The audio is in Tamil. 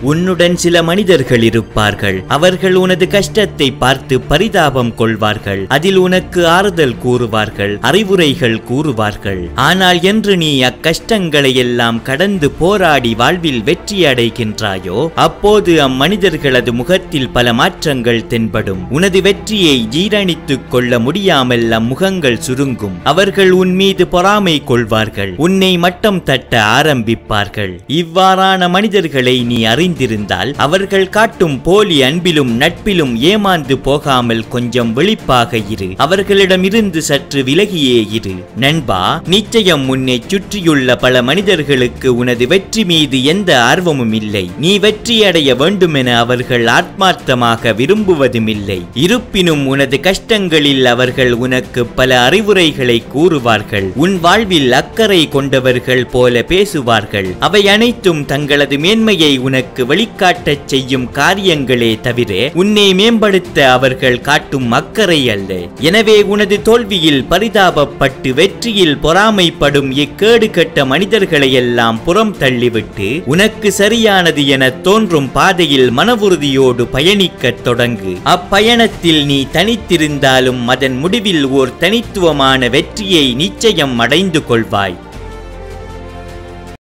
உன்னுடன் சில மனிதர்கள் இருப்பார்கள் அவர்கள் உனது கஷ்டத்தை பார்த்து பரிதாபம் கொள்வார்கள் அதில் உனக்கு ஆறுதல் கூறுவார்கள் அறிவுரைகள் கூறுவார்கள் ஆனால் என்று நீ அக்கஷ்டங்களை எல்லாம் கடந்து போராடி வாழ்வில் வெற்றி அடைகின்றாயோ அப்போது அம்மனிதர்களது முகத்தில் பல மாற்றங்கள் தென்படும் உனது வெற்றியை ஜீரணித்துக் கொள்ள முடியாமல் அம்முகங்கள் சுருங்கும் அவர்கள் உன் மீது பொறாமை கொள்வார்கள் உன்னை மட்டம் தட்ட ஆரம்பிப்பார்கள் இவ்வாறான மனிதர்களை நீ அறிந்திருந்தால் அவர்கள் காட்டும் போலி அன்பிலும் நட்பிலும் ஏமாந்து போகாமல் கொஞ்சம் விழிப்பாக இரு அவர்களிடமிருந்து சற்று விலகியே இரு நண்பா நிச்சயம் உன்னை சுற்றியுள்ள பல மனிதர்களுக்கு உனது வெற்றி மீது எந்த ஆர்வமும் இல்லை நீ வெற்றியடைய வேண்டுமென அவர்கள் ஆத்மார்த்தமாக விரும்புவதுமில்லை இருப்பினும் உனது கஷ்டங்களில் அவர்கள் உனக்கு பல அறிவுரைகளை கூறுவார்கள் உன் வாழ்வில் அக்கறை கொண்டவர்கள் போல பேசுவார்கள் அவை அனைத்தும் தங்களது மேன்மையை உனக்கு வெளிக்காட்டச் செய்யும் காரியங்களே தவிர உன்னை மேம்படுத்த அவர்கள் காட்டும் அக்கறை அல்ல எனவே உனது தோல்வியில் பரிதாபப்பட்டு வெற்றியில் பொறாமைப்படும் இக்கேடு கெட்ட மனிதர்களை எல்லாம் புறம் தள்ளிவிட்டு உனக்கு சரியானது என தோன்றும் பாதையில் மனவுறுதியோடு பயணிக்கத் தொடங்கு அப்பயணத்தில் நீ தனித்திருந்தாலும் அதன் முடிவில் ஓர் தனித்துவமான வெற்றியை நிச்சயம் அடைந்து கொள்வாய்